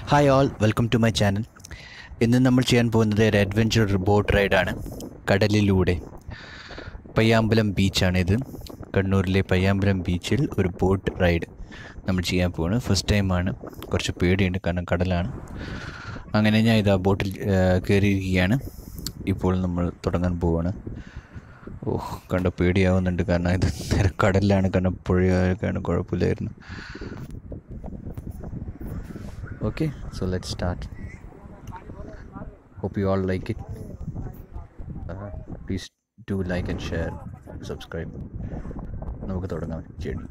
Hi all welcome to my channel ഇന്ന് നമ്മൾ ചെയ്യാൻ പോകുന്നത് ഒരു അഡ്വഞ്ചർ ബോട്ട് റൈഡാണ് കടലിലൂടെ പയ്യാമ്പലം ബീച്ചാണിത് കണ്ണൂരിലെ പയ്യാമ്പലം ബീച്ചിൽ ഒരു ബോട്ട് റൈഡ് നമ്മൾ ചെയ്യാൻ പോവാണ് ഫസ്റ്റ് ടൈമാണ് കുറച്ച് പേടിയുണ്ട് കാരണം കടലാണ് അങ്ങനെ ഞാൻ ഇത് ആ ബോട്ടിൽ കയറിയിരിക്കുകയാണ് ഇപ്പോൾ നമ്മൾ തുടങ്ങാൻ പോവാണ് ഓ കണ്ട പേടിയാവുന്നുണ്ട് കാരണം ഇത് നേരെ കടലിലാണ് കാരണം പുഴയൊക്കെയാണ് കുഴപ്പമില്ലായിരുന്നു okay so let's start hope you all like it uh, please do like and share subscribe നമുക്ക് തുടങ്ങാം ജേണി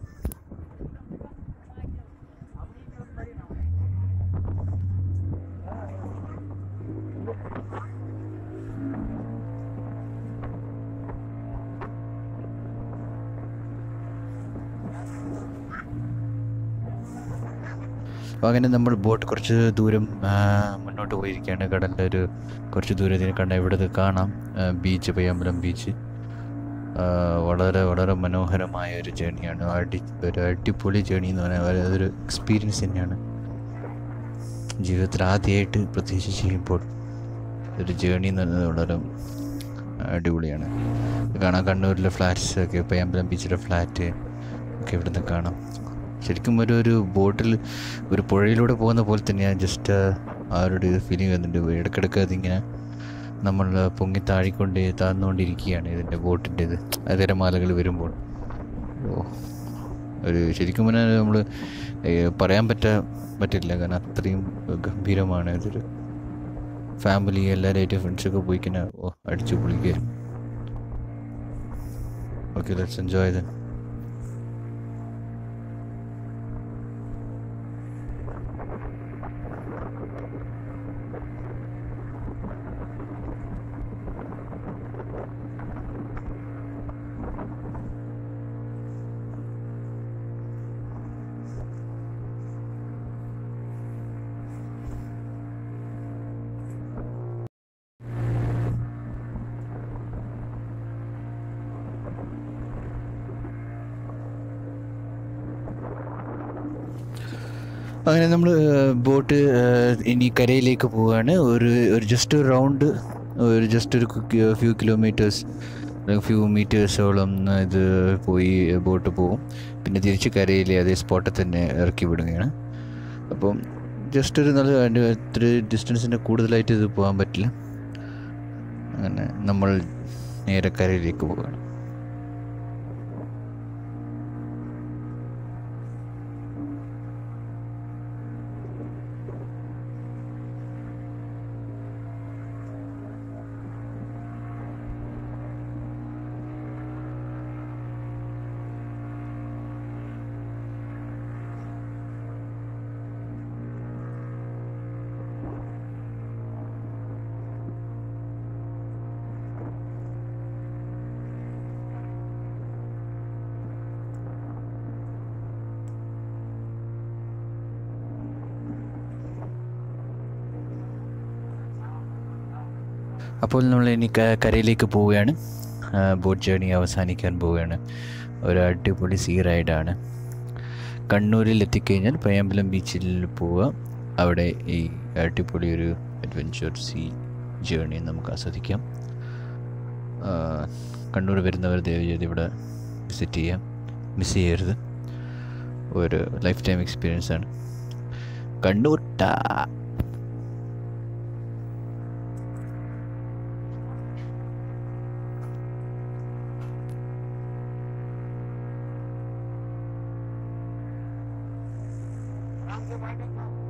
അപ്പോൾ അങ്ങനെ നമ്മൾ ബോട്ട് കുറച്ച് ദൂരം ആ, മുന്നോട്ട് പോയിരിക്കുകയാണ് കടലിൻ്റെ ഒരു കുറച്ച് ദൂരത്തിന് കണ്ട ഇവിടെ കാണാം ആ, ബീച്ച് പയ്യാമ്പലം ബീച്ച് ആ, വളരെ വളരെ മനോഹരമായ ഒരു ജേണിയാണ് അടി ഒരു അടിപൊളി ജേണി എന്ന് പറഞ്ഞാൽ അതൊരു എക്സ്പീരിയൻസ് തന്നെയാണ് ജീവിതത്തിൽ ആദ്യമായിട്ട് പ്രത്യേകിച്ച് ചെയ്യുമ്പോൾ ഒരു ജേണി എന്ന് പറയുന്നത് വളരെ അടിപൊളിയാണ് കാണാം കണ്ണൂരിലെ ഫ്ലാറ്റ്സ് ഒക്കെ പയ്യാമ്പലം ബീച്ചിലെ ഫ്ലാറ്റ് ഒക്കെ ഇവിടുന്ന് കാണാം ശരിക്കും ഒരു ഒരു ബോട്ടിൽ ഒരു പുഴയിലൂടെ പോകുന്ന പോലെ തന്നെയാണ് ജസ്റ്റ് ആ ഒരു ഫീലിംഗ് വരുന്നുണ്ട് ഇടയ്ക്കിടയ്ക്ക് അതിങ്ങനെ നമ്മൾ പൊങ്ങി താഴിക്കൊണ്ട് താഴ്ന്നുകൊണ്ടിരിക്കുകയാണ് ഇതിൻ്റെ ബോട്ടിൻ്റെ ഇത് തിരമാലകൾ വരുമ്പോൾ ഓ ഒരു ശരിക്കും പറഞ്ഞാൽ നമ്മൾ പറയാൻ പറ്റാ പറ്റില്ല കാരണം അത്രയും ഗംഭീരമാണ് ഇതൊരു ഫാമിലി എല്ലാവരുമായിട്ട് ഫ്രണ്ട്സൊക്കെ പോയി കഴിഞ്ഞാൽ ഓ അടിച്ചു പൊളിക്കുക ഓക്കെ ലെറ്റ്സ് എൻജോയ് ദൻ അങ്ങനെ നമ്മൾ ബോട്ട് ഇനി കരയിലേക്ക് പോവുകയാണ് ഒരു ഒരു ജസ്റ്റ് ഒരു റൗണ്ട് ഒരു ജസ്റ്റ് ഒരു ഫ്യൂ കിലോമീറ്റേഴ്സ് ഫ്യൂ മീറ്റേഴ്സോളം ഇത് പോയി ബോട്ട് പോകും പിന്നെ തിരിച്ച് കരയിൽ അതേ സ്പോട്ടിൽ തന്നെ ഇറക്കി വിടുകയാണ് അപ്പം ജസ്റ്റ് ഒരു നല്ല അതിൻ്റെ ഇത്ര ഡിസ്റ്റൻസിൻ്റെ കൂടുതലായിട്ട് ഇത് പോകാൻ പറ്റില്ല അങ്ങനെ നമ്മൾ നേരെ കരയിലേക്ക് പോവുകയാണ് അപ്പോൾ നമ്മൾ ഇനി ക- കരയിലേക്ക് പോവുകയാണ് ആ, ബോട്ട് ജേണി അവസാനിക്കാൻ പോവുകയാണ് ഒരു അടിപൊളി സീ റൈഡാണ് കണ്ണൂരിൽ എത്തിക്കഴിഞ്ഞാൽ പയ്യാമ്പലം ബീച്ചിൽ പോവുക അവിടെ ഈ അടിപൊളി ഒരു അഡ്വഞ്ചർ സീ ജേണി നമുക്ക് ആസ്വദിക്കാം ആ, കണ്ണൂർ വരുന്നവർ ദയവ് ചെയ്ത് ഇവിടെ വിസിറ്റ് ചെയ്യാം മിസ് ചെയ്യരുത് ഒരു ലൈഫ് ടൈം എക്സ്പീരിയൻസ് ആണ് കണ്ണൂർ ടാ Thank you.